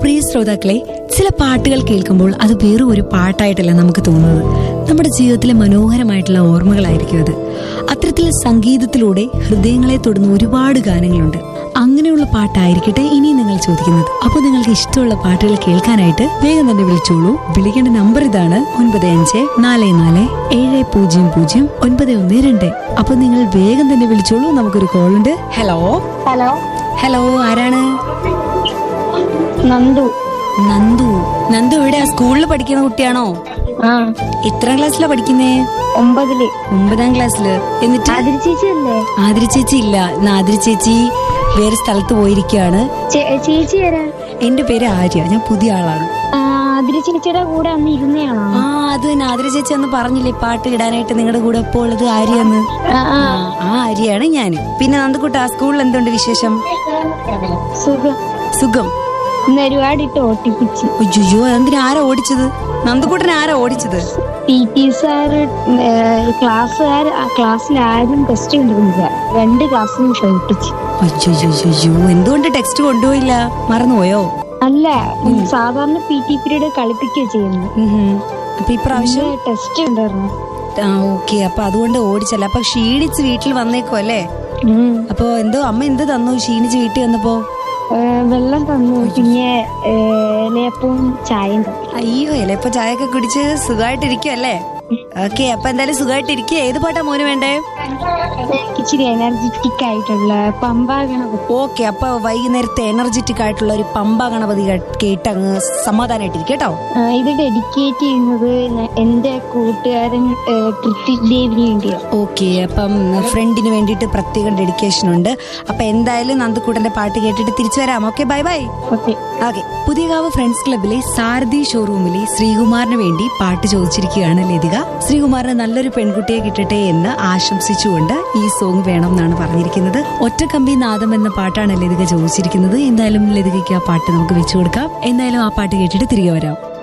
പ്രിയ ശ്രോതാക്കളെ ചില പാട്ടുകൾ കേൾക്കുമ്പോൾ അത് വെറും ഒരു പാട്ടായിട്ടല്ല നമുക്ക് തോന്നുന്നത് നമ്മുടെ ജീവിതത്തിലെ മനോഹരമായിട്ടുള്ള ഓർമ്മകളായിരിക്കും അത് അത്തരത്തിൽ സംഗീതത്തിലൂടെ ഹൃദയങ്ങളെ തൊടുന്ന ഒരുപാട് ഗാനങ്ങളുണ്ട് അങ്ങനെയുള്ള പാട്ടായിരിക്കട്ടെ ഇനി നിങ്ങൾ ചോദിക്കുന്നത് അപ്പോൾ നിങ്ങൾക്ക് ഇഷ്ടമുള്ള പാട്ടുകൾ കേൾക്കാനായിട്ട് വേഗം തന്നെ വിളിച്ചോളൂ വിളിക്കേണ്ട നമ്പർ ഇതാണ് ഒൻപത് അഞ്ച് നാല് നാല് ഏഴ് പൂജ്യം പൂജ്യം ഒൻപത് ഒന്ന് രണ്ട് അപ്പൊ നിങ്ങൾ വേഗം തന്നെ വിളിച്ചോളൂ നമുക്കൊരു കോൾ ഉണ്ട് ഹലോ ഹലോ ഹലോ ആരാണ് നന്ദു നന്ദു നന്ദു എവിടെയാ സ്കൂളിൽ പഠിക്കുന്ന കുട്ടിയാണോ ആ എത്രാം ക്ലാസ്സിലാ പഠിക്കുന്നേ ഒമ്പതില് ഒമ്പതാം ക്ലാസ്സില് എന്നിട്ട് ആതിരി ചേച്ചി അല്ലേ ആതിരി ചേച്ചി ഇല്ല ഇന്ന് ആതിരി ചേച്ചി വേറെ സ്ഥലത്ത് പോയിരിക്കുകയാണ് ചേ- ചേച്ചി ആരാ എന്റെ പേര് ആര്യ ഞാൻ പുതിയ ആളാണ് ആ, ആതിരി ചേച്ചിയുടെ കൂടെ അന്ന് ഇരുന്നയാണോ ആ അത് തന്നെ ആതിര ചേച്ചി അന്ന് പറഞ്ഞില്ലേ പാട്ട് ഇടാനായിട്ട് നിങ്ങളുടെ കൂടെ ഇപ്പോൾ ഉള്ളത് ആര്യാന്ന് ആ, ആ, ആ, ആ ആര്യാണ് ഞാൻ പിന്നെ നന്ദുക്കുട്ട ആ സ്കൂളിൽ എന്തുണ്ട് വിശേഷം സുഖം സുഖം ഇന്ന് ഒരുപാടിട്ട് ഓട്ടിപ്പിച്ച് അയ്യോ എന്തിനാ ആരാ ഓടിച്ചത് നന്ദുക്കുട്ടനെ ആരാ ഓടിച്ചത് പി ടി സാറ് ക്ലാസ്സുകാർ ആ ക്ലാസ്സിൽ ആരും ടെസ്റ്റ് കൊണ്ടിരുന്നില്ല രണ്ട് ക്ലാസ്സിലും ക്ഷമിപ്പിച്ച് അയ്യോ എന്തുകൊണ്ട് ടെക്സ്റ്റ് കൊണ്ടുപോയില്ല മറന്നുപോയോ അല്ല സാധാരണ പി ടി പീരീഡ് കളിപ്പിക്കുകയോ ചെയ്യുന്നു ഉം ഹും. അപ്പൊ ഇപ്രാവശ്യം ടെസ്റ്റ് ഉണ്ടായിരുന്നു ആ ഓക്കെ അപ്പൊ അതുകൊണ്ട് ഓടിച്ചല്ല അപ്പൊ ക്ഷീണിച്ച് വീട്ടിൽ വന്നേക്കോ അല്ലേ ഉം. അപ്പൊ എന്തോ അമ്മ എന്ത് തന്നു ക്ഷീണിച്ച് വീട്ടിൽ വന്നപ്പോ ഏ, വെള്ളം തന്നു പിന്നെ ഏ, ഇലയപ്പവും ചായയും തന്നു അയ്യോ ഇലപ്പോ ചായ ഒക്കെ കുടിച്ച് സുഖമായിട്ടിരിക്കും അല്ലേ ഓക്കെ അപ്പൊ എന്തായാലും സുഖമായിട്ടിരിക്കുക ഏത് പാട്ടാ മോന് വേണ്ടേ ഇച്ചിരി എനർജറ്റിക് ആയിട്ടുള്ള പമ്പ ഗണപതി ഓക്കെ അപ്പൊ വൈകുന്നേരത്തെ എനർജറ്റിക് ആയിട്ടുള്ള ഒരു പമ്പ ഗണപതി കേ- കേട്ട് അങ്ങ് സമാധാനായിട്ടിരിക്കും കേട്ടോ ആ, ഇത് ഡെഡിക്കേറ്റ് ചെയ്യുന്നത് ന- എന്റെ കൂട്ടുകാരൻ പൃഥ്വിക് ദേവിന് വേണ്ടിയാണ് ഓക്കെ അപ്പം ഫ്രണ്ടിന് വേണ്ടിയിട്ട് പ്രത്യേകം ഡെഡിക്കേഷൻ ഉണ്ട് അപ്പൊ എന്തായാലും നന്ദുക്കൂട്ടന്റെ പാട്ട് കേട്ടിട്ട് തിരിച്ചു വരാം okay bye bye okay okay Puthiyakavu friends ക്ലബിലെ സാരഥി ഷോറൂമിലെ ശ്രീകുമാറിന് വേണ്ടി പാട്ട് ചോദിച്ചിരിക്കുകയാണ് ലതിക ശ്രീകുമാറിന് നല്ലൊരു പെൺകുട്ടിയെ കിട്ടട്ടെ എന്ന് ആശംസിച്ചുകൊണ്ട് ഈ സോങ് വേണം എന്നാണ് പറഞ്ഞിരിക്കുന്നത് ഒറ്റക്കമ്പി നാദം എന്ന പാട്ടാണ് ലതിക ചോദിച്ചിരിക്കുന്നത് എന്തായാലും ലതികയ്ക്ക് ആ പാട്ട് നമുക്ക് വെച്ചു കൊടുക്കാം എന്തായാലും ആ പാട്ട് കേട്ടിട്ട് തിരികെ വരാം